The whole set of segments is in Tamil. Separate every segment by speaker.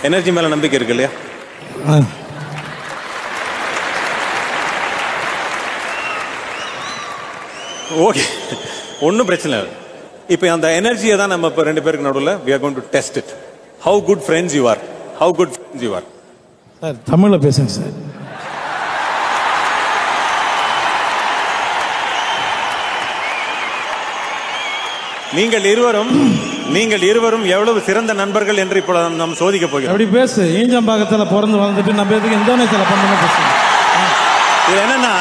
Speaker 1: எனர்ஜி மேல நம்பிக்கை இருக்கு இல்லையா
Speaker 2: ஆ.
Speaker 1: ஓகே ஒன்றும் பிரச்சனை இல்லை இப்போ அந்த எனர்ஜியை தான் நம்ம இப்போ ரெண்டு பேருக்கு நடுவில் we are going to test it how good friends you are how good friends you are
Speaker 2: sir தமிழில் பேசுங்க சார்
Speaker 1: நீங்கள் இருவரும் நீங்கள் இருவரும் எவ்வளவு சிறந்த நண்பர்கள் என்று இப்போ நாம் நாம் சோதிக்க போகிறோம்
Speaker 2: அப்படி பேசு ஈஞ்சம்பாக்கத்தில் பிறந்து வளர்ந்துட்டு நம்ம எதுக்கு இந்தோனேசியாவில் பண்ணணும் பேசுங்க
Speaker 1: இது என்னன்னா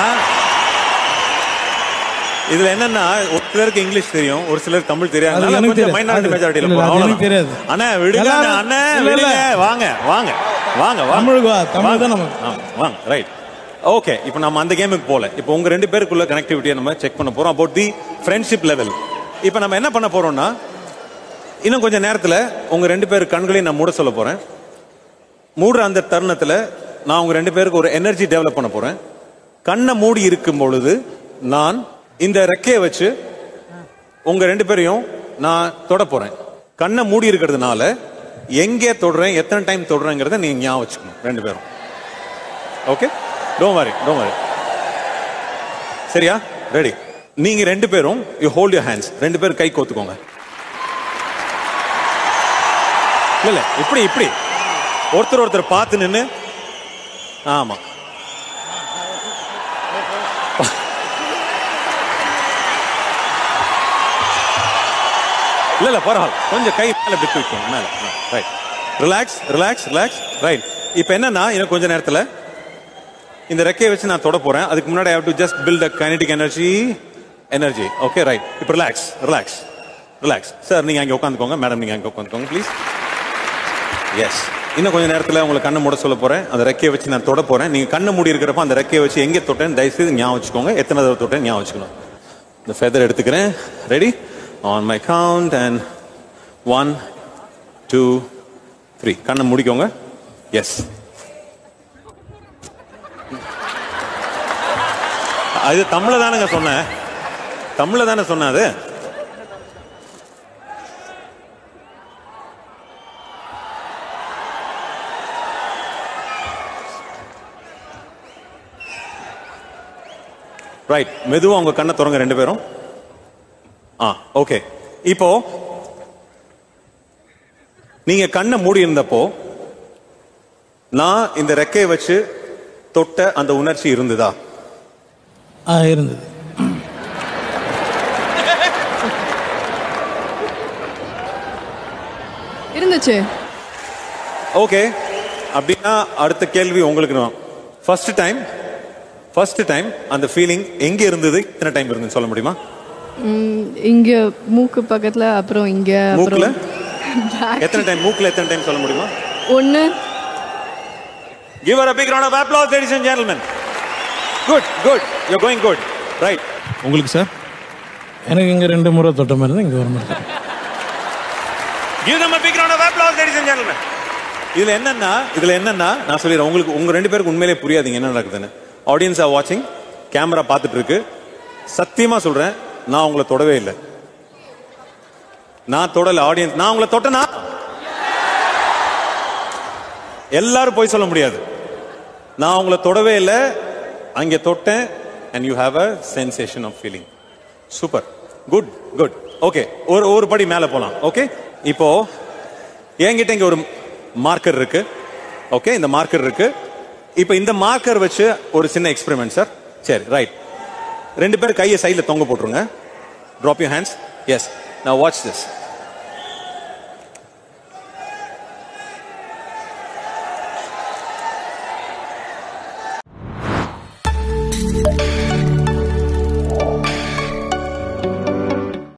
Speaker 1: இதுல என்னன்னா ஒரு சிலருக்கு இங்கிலீஷ் தெரியும் ஒரு சிலருக்கு தமிழ் தெரியாது
Speaker 2: அது
Speaker 1: அதனால
Speaker 2: எனக்கு
Speaker 1: கொஞ்சம்
Speaker 2: தெரியாது.
Speaker 1: மைனாரிட்டி
Speaker 2: அது-
Speaker 1: மெஜாரிட்டியில
Speaker 2: இல்ல,
Speaker 1: போறோம்
Speaker 2: அது எனக்கு
Speaker 1: அவ்வளவுதான்.
Speaker 2: தெரியாது.
Speaker 1: அண்ணா விடுங்க
Speaker 2: எல்லாரும்
Speaker 1: அண்ணா
Speaker 2: இல்ல, இல்ல.
Speaker 1: விடுங்க வாங்க வாங்க வாங்க வாங்க
Speaker 2: தமிழுக்கு வா, தமிழ் தான்
Speaker 1: வாங்க.
Speaker 2: நமக்கு.
Speaker 1: ஆமா, வாங்க ரைட் ஓகே இப்போ நம்ம அந்த கேமுக்கு போல இப்போ உங்க ரெண்டு பேருக்குள்ள கனெக்டிவிட்டியை நம்ம செக் பண்ண போறோம் அபவுட் தி ஃப்ரெண்ட்ஷிப் லெவல் இப்போ நம்ம என்ன பண்ண போறோம்னா இன்னும் கொஞ்ச நேரத்துல உங்க ரெண்டு பேர் கண்களையும் நான் மூட சொல்ல போறேன் மூடுற அந்த தருணத்துல நான் உங்க ரெண்டு பேருக்கு ஒரு எனர்ஜி டெவலப் பண்ண போறேன் கண்ணை மூடி இருக்கும் பொழுது நான் இந்த ரெக்கையை வச்சு உங்க ரெண்டு பேரையும் நான் தொட போறேன் கண்ணை மூடி இருக்கிறதுனால எங்கே தொடுறேன் எத்தனை டைம் தொடுறேங்கிறத நீங்க ஞாபகம் வச்சுக்கணும் ரெண்டு பேரும் ஓகே டோன் வரி டோன் வரி சரியா ரெடி நீங்க ரெண்டு பேரும் யூ ஹோல்ட் யூர் ஹேண்ட்ஸ் ரெண்டு பேரும் கை கோத்துக்கோங்க இல்ல இல்ல இப்படி இப்படி ஒருத்தர் ஒருத்தர் பார்த்து நின்னு ஆமா இல்ல இல்ல பரவாயில்ல கொஞ்சம் கை மேல பிக்கு வைக்கணும் மேல right relax relax relax right இப்போ என்னன்னா இன்னும் கொஞ்ச நேரத்துல இந்த ரெக்கையை வச்சு நான் தொட போறேன் அதுக்கு முன்னாடி I have to just build a kinetic energy energy okay right இப்போ ரிலாக்ஸ் ரிலாக்ஸ் ரிலாக்ஸ் சார் நீங்க அங்கே உட்காந்துக்கோங்க மேடம் நீங்க அங்கே உட்காந்துக்கோங்க ப்ளீஸ் எஸ் இன்னும் கொஞ்ச நேரத்தில் உங்களை கண்ணை மூட சொல்ல போறேன் அந்த ரெக்கையை வச்சு நான் தொட போறேன் நீங்க கண்ணை மூடி இருக்கிறப்ப அந்த ரெக்கையை வச்சு எங்கே தொட்டேன்னு தயவுசெய்து ஞாபகம் வச்சுக்கோங்க எத்தனை தடவை தொட்டேன் ஞாபகம் வச்சுக்கணும் இந்த ஃபெதர் எடுத்துக்கிறேன் ready on my count and one two three கண்ணை முடிக்கோங்க எஸ் அது தமிழ தானேங்க சொன்னேன் தமிழ தானே சொன்னேன் அது ரைட் மெதுவா உங்க கண்ணை திறங்க ரெண்டு பேரும் ஆ ஓகே இப்போ நீங்க கண்ணை மூடி இருந்தப்போ நான் இந்த ரெக்கையை வச்சு தொட்ட அந்த உணர்ச்சி இருந்ததா
Speaker 2: ஆ இருந்தது
Speaker 3: இருந்துச்சு
Speaker 1: ஓகே அப்படின்னா அடுத்த கேள்வி உங்களுக்கு நான் ஃபர்ஸ்ட் டைம் ஃபர்ஸ்ட் டைம் அந்த ஃபீலிங் எங்க இருந்தது எத்தனை டைம் இருந்தது சொல்ல முடியுமா
Speaker 3: ம், இங்க மூக்கு பக்கத்துல அப்புறம் இங்க
Speaker 1: மூக்குல
Speaker 3: அப்புறம் back.
Speaker 1: எத்தனை டைம் மூக்குல எத்தனை டைம் சொல்ல முடியுமா
Speaker 3: ஒண்ணு
Speaker 1: Give her a big round of applause, ladies and gentlemen. Good, good. You're going good. Right. உங்களுக்கு சார்
Speaker 2: எனக்கு இங்கே ரெண்டு முறை தொட்ட மாதிரி தான் இங்கே ஒரு முறை தொட்டேன்.
Speaker 1: Give them a big round of applause, ladies and gentlemen. இதுல என்னன்னா இதுல என்னன்னா நான் சொல்லிடுறேன் உங்களுக்கு உங்க ரெண்டு பேருக்கு உண்மையிலே புரியாதீங்க என்ன நடக்குதுன்னு ஆடியன்ஸ் ஆர் வாட்சிங் கேமரா பார்த்துட்டு இருக்கு சத்தியமா சொல்றேன் நான் உங்களை தொடவே இல்லை நான் தொடல ஆடியன்ஸ் நான் உங்களை தொட்டனா எல்லாரும் போய் சொல்ல முடியாது நான் உங்களை தொடவே இல்லை அங்கே தொட்டேன் and you have a sensation of feeling super good good okay ஒரு ஒரு படி மேல போலாம் ஓகே இப்போ என்கிட்ட இங்க ஒரு மார்க்கர் இருக்கு ஓகே இந்த மார்க்கர் இருக்கு இப்போ இந்த மார்க்கர் வச்சு ஒரு சின்ன எக்ஸ்பெரிமெண்ட் சார் சரி ரைட் ரெண்டு பேரும் கையை சைடில் தொங்க போட்டுருங்க ட்ராப் யூ ஹேண்ட்ஸ் எஸ் நான் வாட்ச் திஸ்